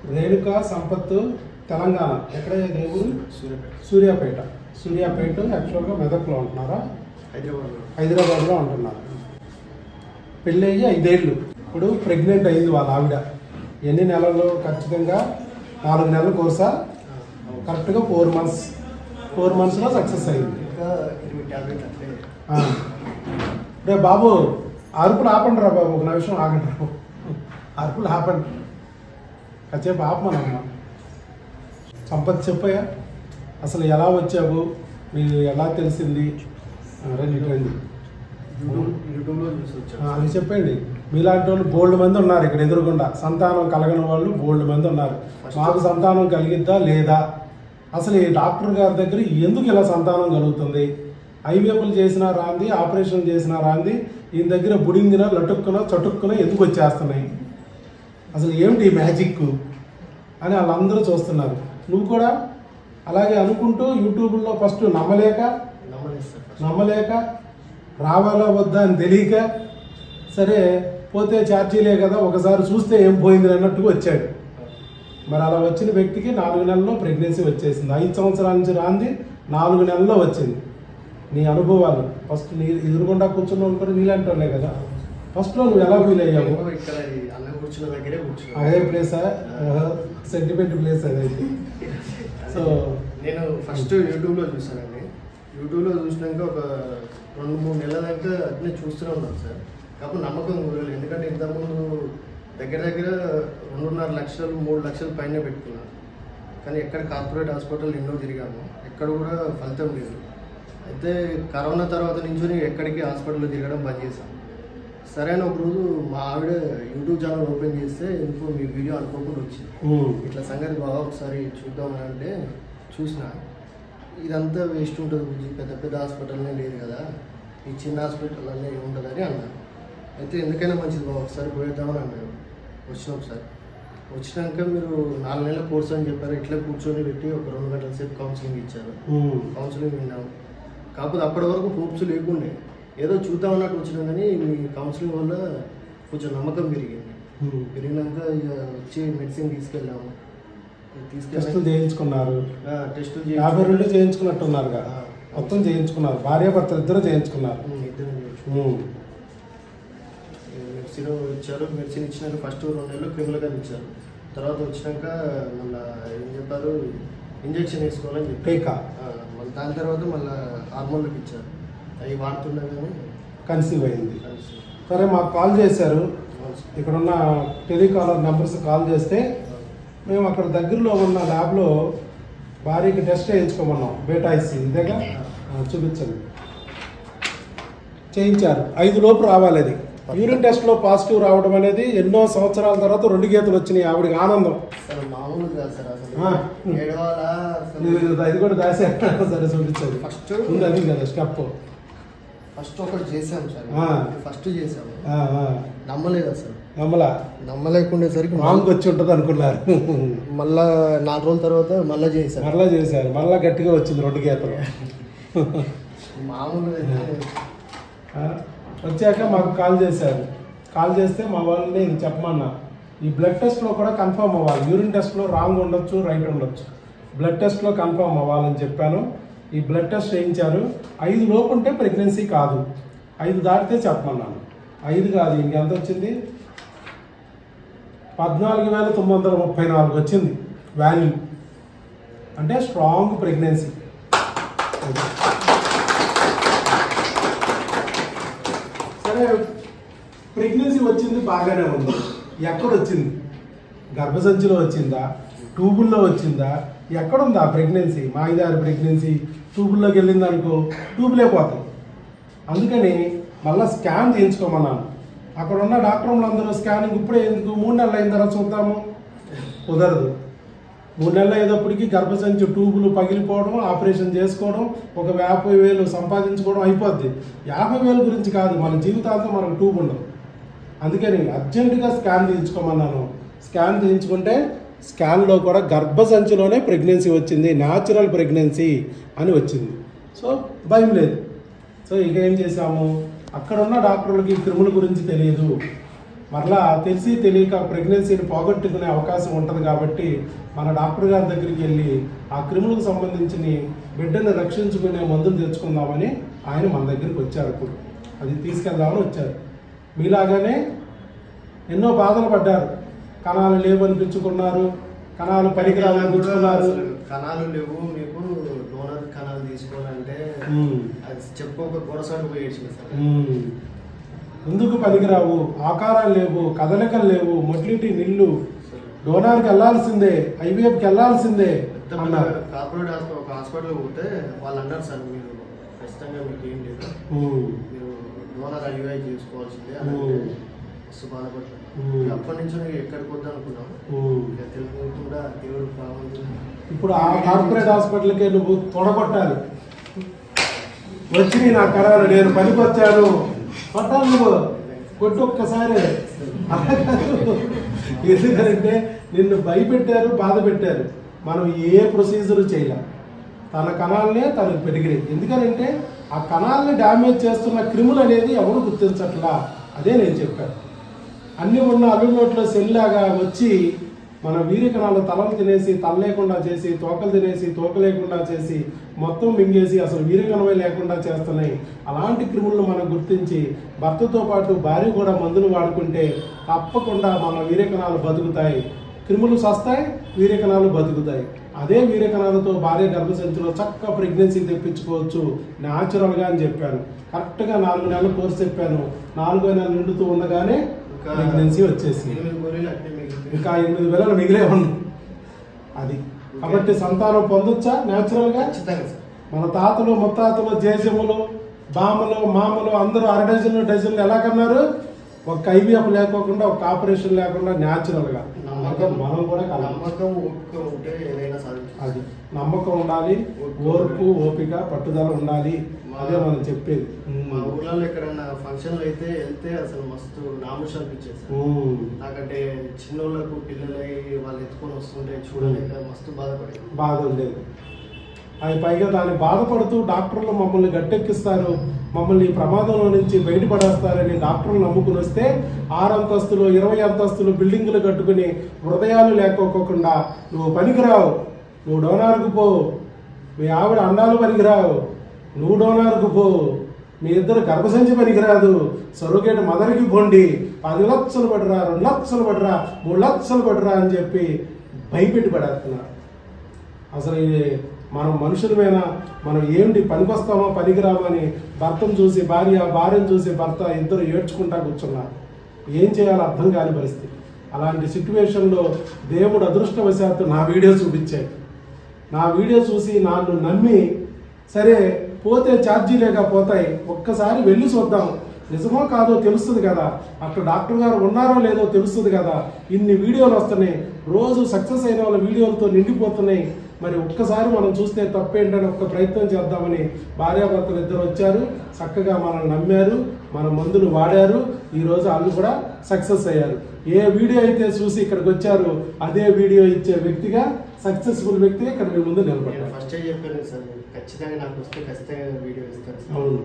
రేణుక సంపత్తు తెలంగాణ ఎక్కడ ఏ ఊరు సూర్యాపేట సూర్యాపేట సూర్యాపేట యాక్చువల్గా మెదక్లో ఉంటున్నారా హైదరాబాద్లో హైదరాబాద్లో ఉంటున్నారు పెళ్ళయ్యి ఐదేళ్ళు ఇప్పుడు ప్రెగ్నెంట్ అయింది వాళ్ళ ఆవిడ ఎన్ని నెలలు ఖచ్చితంగా నాలుగు నెలల కోర్సా కరెక్ట్గా ఫోర్ మంత్స్ ఫోర్ మంత్స్లో సక్సెస్ అయింది ఇంకా ఇరవై టాబ్లెట్ అట్లే ఆ. రే బాబు అరుపులు ఆపండి రా బాబు ఒక నిమిషం ఆగండి రా అరుపులు ఆపండి కాసేపు ఆపమనమ్మా సంపత్ చెప్పయ్యా అసలు ఎలా వచ్చావు నీకు ఎలా తెలిసింది ఆ, రండి ఇటు రండి యూట్యూబ్ యూట్యూబ్లో చూసి ఆ, వచ్చాను అది చెప్పండి మీలాంటి వాళ్ళు బోల్డ్ మంది ఉన్నారు ఇక్కడ ఎదురుకుండా సంతానం కలగని వాళ్ళు బోల్డ్ మంది ఉన్నారు మాకు సంతానం కలిగిద్దా లేదా అసలు ఈ డాక్టర్ గారి దగ్గర ఎందుకు ఇలా సంతానం కలుగుతుంది ఐవీఎఫ్లు చేసినా రాంది ఆపరేషన్ చేసినా రాంది ఈయన దగ్గర బుడింగిన లటుక్కున చటుక్కున ఎందుకు వచ్చేస్తున్నాయి అసలు ఏమిటి ఈ మ్యాజిక్ అని వాళ్ళందరూ చూస్తున్నారు నువ్వు కూడా అలాగే అనుకుంటూ యూట్యూబ్లో ఫస్ట్ నమ్మలేక నమ్మలేదు సార్ ఫస్ట్ నమ్మలేక రావాలా వద్దా అని తెలియక సరే పోతే ఛార్జీలే కదా ఒకసారి చూస్తే ఏం పోయింది అన్నట్టుగా వచ్చాడు మరి అలా వచ్చిన వ్యక్తికి నాలుగు నెలల్లో ప్రెగ్నెన్సీ వచ్చేసింది ఐదు సంవత్సరాల నుంచి రాంది నాలుగు నెలల్లో వచ్చింది నీ అనుభవాలు ఫస్ట్ నీ ఎదురుగుండా కూర్చున్న వాళ్ళు కూడా నీలాంటి వాళ్ళే కదా ఫస్ట్లో నువ్వు ఎలా ఫీల్ అయ్యావు నేను ఇక్కడ ఈ అన్న కూర్చున్న దగ్గరే కూర్చున్నాను అదే ప్లేసా సెంటిమెంట్ ప్లేస్ అదైతే సో నేను ఫస్ట్ యూట్యూబ్లో చూసానండి యూట్యూబ్లో చూసినాక ఒక రెండు మూడు నెలల దాకా అట్నే చూస్తూనే ఉన్నాను సార్ కాకపోతే నమ్మకం కుదరలేదు ఎందుకంటే ఇంతకుముందు దగ్గర దగ్గర రెండున్నర లక్షలు మూడు లక్షలు పైన పెట్టుకున్నాను కానీ ఎక్కడ కార్పొరేట్ హాస్పిటల్ ఎన్నో తిరిగాము ఎక్కడ కూడా ఫలితం లేదు అయితే కరోనా తర్వాత నుంచి ఎక్కడికి హాస్పిటల్లో తిరగడం బంద్ చేశాను సరైన ఒక రోజు మా ఆవిడ యూట్యూబ్ ఛానల్ ఓపెన్ చేస్తే ఎందుకో మీ వీడియో అనుకోకుండా వచ్చింది ఉమ్, ఇట్లా సంగతి బాగా ఒకసారి చూద్దామని అంటే చూసిన ఇదంతా వేస్ట్ ఉంటుంది బుజ్జి పెద్ద పెద్ద హాస్పిటల్నే లేదు కదా ఈ చిన్న హాస్పిటల్ అన్నీ ఉంటుందని అన్నారు అయితే ఎందుకైనా మంచిది బాగా ఒకసారి పోయేద్దామని అన్నారు వచ్చిన ఒకసారి వచ్చినాక మీరు నాలుగు నెలల కోర్స్ అని చెప్పారు ఇట్లా కూర్చొని పెట్టి ఒక రెండు గంటల సేపు కౌన్సిలింగ్ ఇచ్చారు ఉమ్, కౌన్సిలింగ్ విన్నాము కాకపోతే అప్పటి వరకు హోప్స్ లేకుండే ఏదో చూద్దాం అన్నట్టు వచ్చినాం కానీ మీ కౌన్సిలింగ్ వల్ల కొంచెం నమ్మకం పెరిగింది ఉమ్. పెరిగినాక ఇక వచ్చి మెడిసిన్ తీసుకెళ్ళాము టెస్టులు తీసుకెళ్ళి చేయించుకున్నారు టెస్టులు యాభై రెండు చేయించుకున్నట్టున్నారుగా ఆ. మొత్తం చేయించుకున్నారు భార్య భర్త ఇద్దరు చేయించుకున్నారు ఇద్దరు చేయించు. ఉమ్, మెడిసిన్ ఇచ్చారు మెడిసిన్ ఇచ్చినాక ఫస్ట్ రెండు నెలలు క్రిమినల్గా ఇచ్చారు తర్వాత వచ్చినాక మళ్ళీ ఏం చెప్పారు ఇంజెక్షన్ వేసుకోవాలని చెప్పారు టీకా ఆ, మళ్ళీ దాని తర్వాత మళ్ళీ హార్మోన్లకు ఇచ్చారు అవి వాడుతున్నా కానీ కన్సీవ్ అయింది కలిసి సరే మాకు కాల్ చేశారు ఇక్కడున్న టెలికాలర్ నెంబర్స్ కాల్ చేస్తే మేము అక్కడ దగ్గరలో ఉన్న ల్యాబ్లో భార్యకి టెస్ట్ చేయించుకోమన్నాం బేటాయిసి ఇదేగా ఆ, చూపించండి చేయించారు ఐదు లోపు రావాలి అది యూరిన్ టెస్ట్లో పాజిటివ్ రావడం అనేది ఎన్నో సంవత్సరాల తర్వాత రెండు గీతలు వచ్చినాయి ఆవిడకి ఆనందం అసలు మామూలు కాదు సార్ అసలు ఆ. ఏడవాలా అసలు ఇది అది కూడా దాసే సరే చూపించండి ఫస్ట్ ఉంది అది కదా స్టెప్ ఫస్ట్ ఒకటి చేసాం సార్ ఆ. ఫస్ట్ చేసాము ఆ, ఆ. నమ్మలేదు అసలు నమ్మలా నమ్మలేకుండేసరికి మాంగ్ వచ్చి ఉంటుంది అనుకున్నారు మళ్ళా నాలుగు రోజుల తర్వాత మళ్ళా చేసాం మరలా చేశారు మరలా గట్టిగా వచ్చింది రెండు గీతలు మామూలుగా అయితే ఆ, వచ్చాక మాకు కాల్ చేశారు కాల్ చేస్తే మా వాళ్ళని ఇది చెప్పమన్నా ఈ బ్లడ్ టెస్ట్లో కూడా కన్ఫర్మ్ అవ్వాలి యూరిన్ టెస్ట్లో రాంగ్ ఉండొచ్చు రైట్ ఉండొచ్చు బ్లడ్ టెస్ట్లో కన్ఫర్మ్ అవ్వాలని చెప్పాను ఈ బ్లడ్ టెస్ట్ చేయించారు ఐదు లోపు ఉంటే ప్రెగ్నెన్సీ కాదు ఐదు దాటితే చెప్పమన్నాను ఐదు కాదు ఇంకెంత వచ్చింది పద్నాలుగు వేల తొమ్మిది వందల ముప్పై నాలుగు వచ్చింది వాల్యూ అంటే స్ట్రాంగ్ ప్రెగ్నెన్సీ సరే ప్రెగ్నెన్సీ వచ్చింది బాగానే ఉంది ఎక్కడ వచ్చింది గర్భసంచిలో వచ్చిందా ట్యూబుల్లో వచ్చిందా ఎక్కడుంది ఆ ప్రెగ్నెన్సీ మాయిదారి ప్రెగ్నెన్సీ ట్యూబుల్లోకి వెళ్ళింది అనుకో ట్యూబులే పోతాయి అందుకని మళ్ళీ స్కాన్ చేయించుకోమన్నాను అక్కడ ఉన్న డాక్టర్లు అందరూ స్కానింగ్ ఇప్పుడే ఎందుకు మూడు నెలలు అయిన తర్వాత చూద్దాము కుదరదు మూడు నెలలు అయ్యేటప్పటికి గర్భసంచి ట్యూబులు పగిలిపోవడం ఆపరేషన్ చేసుకోవడం ఒక యాభై వేలు సంపాదించుకోవడం అయిపోద్ది యాభై వేలు గురించి కాదు మన జీవితాంతం మనకు ట్యూబ్ ఉండదు అందుకని అర్జెంటుగా స్కాన్ చేయించుకోమన్నాను స్కాన్ చేయించుకుంటే స్కాన్లో కూడా గర్భసంచిలోనే ప్రెగ్నెన్సీ వచ్చింది న్యాచురల్ ప్రెగ్నెన్సీ అని వచ్చింది సో భయం లేదు సో ఇక ఏం చేసాము అక్కడ ఉన్న డాక్టర్లకి క్రిముల గురించి తెలియదు మరలా తెలిసి తెలియక ప్రెగ్నెన్సీని పోగొట్టుకునే అవకాశం ఉంటుంది కాబట్టి మన డాక్టర్ గారి దగ్గరికి వెళ్ళి ఆ క్రిములకు సంబంధించిన బిడ్డను రక్షించుకునే మందులు తెచ్చుకుందామని ఆయన మన దగ్గరికి వచ్చారు ఇప్పుడు అది తీసుకెళ్దామని వచ్చారు మీలాగానే ఎన్నో బాధలు పడ్డారు కణాలు లేవనిపించుకున్నారు కణాలు పనికిరాలు అనిపించుకున్నారు అసలు కణాలు లేవు మీకు డోనర్ కణాలు తీసుకోవాలంటే ఉమ్. అది చెప్పు ఒక గొడసాటు పోయి ఏడ్చింది సార్ ఉమ్. ఎందుకు పనికిరావు ఆకారాలు లేవు కదలికలు లేవు మొటిలిటీ నిల్లు డోనార్కి వెళ్ళాల్సిందే ఐవీఎఫ్కి వెళ్ళాల్సిందే పెద్ద పెద్ద అన్నారు కార్పొరేట్ హాస్పిటల్ ఒక హాస్పిటల్ పోతే వాళ్ళు అన్నారు సార్ మీరు ఖచ్చితంగా మీకు ఏం లేదు ఉమ్. మీరు డోనర్ ఐవై చేసుకోవాల్సిందే ఓ. అని అంటే మస్తు బాధపడ్డాను ఓ. ఇక అప్పటి నుంచి నేను ఎక్కడికి వద్దాం అనుకున్నాను ఉమ్. ఇక తెలుగు కూడా దేవుడు బాగుంది ఇప్పుడు ఆ కార్పొరేట్ హాస్పిటల్కే నువ్వు తొడగొట్టాలి వచ్చి నా కరారు నేను పనికొచ్చాను కొట్టాలి నువ్వు కొట్టు ఒక్కసారి అలా కాదు. ఎందుకంటే నిన్ను భయపెట్టారు బాధ పెట్టారు మనం ఏ ప్రొసీజర్ చేయలేం తన కణాలనే తనకు పెరిగినాయి ఎందుకనంటే ఆ కణాలని డ్యామేజ్ చేస్తున్న క్రిములు అనేది ఎవరు గుర్తించట్లా అదే నేను చెప్పాను అన్ని ఉన్న అల్లు నోట్లో సెల్లాగా వచ్చి మన వీరి కణాలు తలలు తినేసి తల లేకుండా చేసి తోకలు తినేసి తోక లేకుండా చేసి మొత్తం మింగేసి అసలు వీరి కణమే లేకుండా చేస్తున్నాయి అలాంటి క్రిములను మనం గుర్తించి భర్తతో పాటు భార్య కూడా మందులు వాడుకుంటే తప్పకుండా మన వీర్య కణాలు బతుకుతాయి క్రిములు సస్తాయి వీర్య కణాలు బతుకుతాయి అదే వీర్య కణాలతో భార్య గర్భసంచిలో చక్కగా ప్రెగ్నెన్సీ తెప్పించుకోవచ్చు న్యాచురల్గా అని చెప్పాను కరెక్ట్గా నాలుగు నెలలు కోర్సు చెప్పాను నాలుగో నెల నిండుతూ ఉండగానే ఇంకా ప్రెగ్నెన్సీ వచ్చేసి ఎనిమిది గోళీలు అట్టే మిగిలిపోయి ఇంకా ఎనిమిది వేల మిగిలే ఉంది అది కాబట్టి సంతానం పొందొచ్చా న్యాచురల్ గా ఖచ్చితంగా సార్ మన తాతలు ముత్తాతలు జేజములు బామలు మామలు అందరూ అర డజన్లు డజన్లు ఎలా కన్నారు ఒక ఐవీఎఫ్ లేకోకుండా ఒక ఆపరేషన్ లేకుండా న్యాచురల్ గా నమ్మకం మనం కూడా కలం నమ్మకం ఓపిక ఉంటే ఏదైనా సాధించవచ్చు అది నమ్మకం ఉండాలి ఓర్పు ఓపిక పట్టుదల ఉండాలి అదే మనం చెప్పేది మా ఊర్లలో ఎక్కడన్నా ఫంక్షన్లు అయితే వెళ్తే అసలు మస్తు నాముష అనిపించేది సార్ ఉమ్. నాకంటే చిన్నోళ్ళకు పిల్లలై వాళ్ళు ఎత్తుకొని వస్తుంటే చూడలేక మస్తు బాధపడేది బాధ ఉండేది అది పైగా దాన్ని బాధపడుతూ డాక్టర్లు మమ్మల్ని గట్టెక్కిస్తారు మమ్మల్ని ఈ ప్రమాదంలో నుంచి బయటపడేస్తారని డాక్టర్లు నమ్ముకుని వస్తే ఆరు అంతస్తులు ఇరవై అంతస్తులు బిల్డింగులు కట్టుకుని హృదయాలు లేకోకుండా నువ్వు పనికిరావు నువ్వు డోనార్కు పో మీ ఆవిడ అండాలు పనికిరావు నువ్వు డోనార్కు పో మీ ఇద్దరు గర్భసంచి పనికిరాదు సొరగేట మదర్కి పొండి పది లక్షలు పడరా రెండు లక్షలు పడరా మూడు లక్షలు పడరా అని చెప్పి భయపెట్టి పడేస్తున్నారు అసలు ఇది మనం మనుషులమైనా మనం ఏంటి పనికొస్తామా పనికిరామా అని భర్తను చూసి భార్య భార్యను చూసి భర్త ఇద్దరు ఏడ్చుకుంటా కూర్చున్నారు ఏం చేయాలో అర్థం కాని పరిస్థితి అలాంటి సిచ్యువేషన్లో దేవుడు అదృష్టవశాత్తు నా వీడియో చూపించాడు నా వీడియో చూసి నన్ను నమ్మి సరే పోతే ఛార్జీ లేక పోతాయి ఒక్కసారి వెళ్ళి చూద్దాం నిజమో కాదో తెలుస్తుంది కదా అక్కడ డాక్టర్ గారు ఉన్నారో లేదో తెలుస్తుంది కదా ఇన్ని వీడియోలు వస్తున్నాయి రోజు సక్సెస్ అయిన వాళ్ళ వీడియోలతో నిండిపోతున్నాయి మరి ఒక్కసారి మనం చూస్తే తప్పేంటని ఒక్క ప్రయత్నం చేద్దామని భార్యాభర్తలు ఇద్దరు వచ్చారు చక్కగా మనల్ని నమ్మారు మన మందులు వాడారు ఈ రోజు వాళ్ళు కూడా సక్సెస్ అయ్యారు ఏ వీడియో అయితే చూసి ఇక్కడికి వచ్చారో అదే వీడియో ఇచ్చే వ్యక్తిగా సక్సెస్ఫుల్ వ్యక్తిగా ఇక్కడ మీ ముందు నేను నిలబడ్డారు ఫస్ట్ చెప్పాను సార్ ఖచ్చితంగా నాకు వస్తే ఖచ్చితంగా వీడియో ఇస్తాను సార్ అవును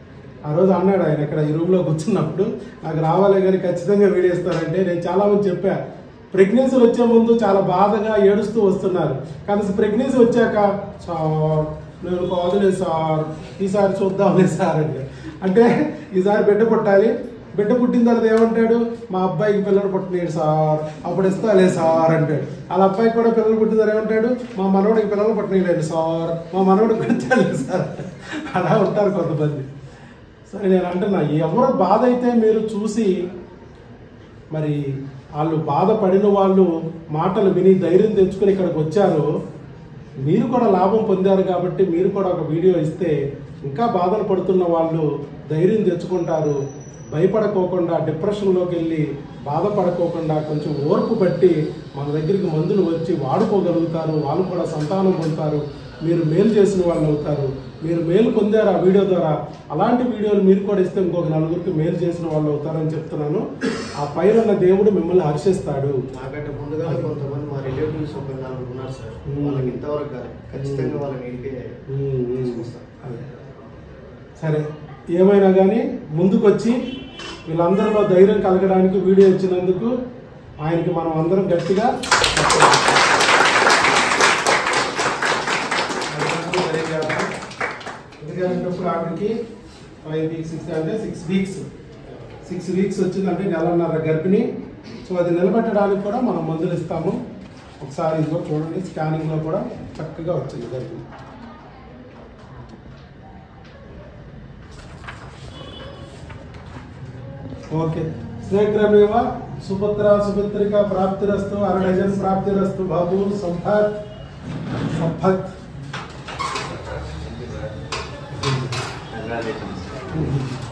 ఆ రోజు అన్నాడు ఆయన ఇక్కడ ఈ రూమ్లో కూర్చున్నప్పుడు నాకు రావాలి కానీ ఖచ్చితంగా వీడియో ఇస్తారంటే నేను చాలా మంది చెప్పా ప్రెగ్నెన్సీ వచ్చే ముందు చాలా బాధగా ఏడుస్తూ వస్తున్నారు కానీ ప్రెగ్నెన్సీ వచ్చాక సార్ నేను కాదులేదు సార్ ఈసారి చూద్దాంలే సార్ అంటే అంటే ఈసారి బిడ్డ పుట్టాలి బిడ్డ పుట్టిన తర్వాత ఏమంటాడు మా అబ్బాయికి పిల్లలు పుట్టినాడు సార్ అప్పుడు ఇస్తాలే సార్ అంటాడు వాళ్ళ అబ్బాయికి కూడా పిల్లలు పుట్టిన తర్వాత ఏమంటాడు మా మనవడికి పిల్లలు పుట్టినాడు సార్ మా మనవడికి పుట్టాలి సార్ అలా ఉంటారు కొంతమంది సరే నేను అంటున్నా ఎవరు బాధ అయితే మీరు చూసి మరి వాళ్ళు బాధపడిన వాళ్ళు మాటలు విని ధైర్యం తెచ్చుకొని ఇక్కడికి వచ్చారు మీరు కూడా లాభం పొందారు కాబట్టి మీరు కూడా ఒక వీడియో ఇస్తే ఇంకా బాధలు పడుతున్న వాళ్ళు ధైర్యం తెచ్చుకుంటారు భయపడకోకుండా డిప్రెషన్లోకి వెళ్ళి బాధపడకోకుండా కొంచెం ఓర్పు పట్టి మన దగ్గరికి మందులు వచ్చి వాడుకోగలుగుతారు వాళ్ళు కూడా సంతానం పొందుతారు మీరు మేలు చేసిన వాళ్ళు అవుతారు మీరు మేలు పొందారు ఆ వీడియో ద్వారా అలాంటి వీడియోలు మీరు కూడా ఇస్తే ఇంకొక నలుగురికి మేలు చేసిన వాళ్ళు అవుతారని చెప్తున్నాను ఆ పైన ఉన్న దేవుడు మిమ్మల్ని హర్షిస్తాడు నాకంటే ముందుగా కొంతమంది మా రిలేటివ్స్ ఒక నలుగురు ఉన్నారు సార్ మ్మ్. వాళ్ళకి ఇంతవరకు కాదు ఖచ్చితంగా వాళ్ళని ఇంటికే ఉమ్, ఉమ్. తీసుకొస్తాను అదే. సరే ఏమైనా కానీ ముందుకొచ్చి వీళ్ళందరిలో ధైర్యం కలగడానికి వీడియో ఇచ్చినందుకు ఆయనకి మనం అందరం గట్టిగా ఎందుకంటే ఆవిడకి ఫైవ్ వీక్స్ సిక్స్ అంటే సిక్స్ వీక్స్ సిక్స్ వీక్స్ వచ్చిందంటే నెలన్నర గర్భిణి సో అది నిలబెట్టడానికి కూడా మనం మందులు ఇస్తాము ఒకసారి ఇదిగో చూడండి స్కానింగ్లో కూడా చక్కగా వచ్చింది గర్భిణి ఓకే శీఘ్రమేవ సుపుత్ర సుపుత్రిక ప్రాప్తిరస్తు అర డజన్ ప్రాప్తిరస్తు బాబు సంపత్ సంపత్ Congratulations.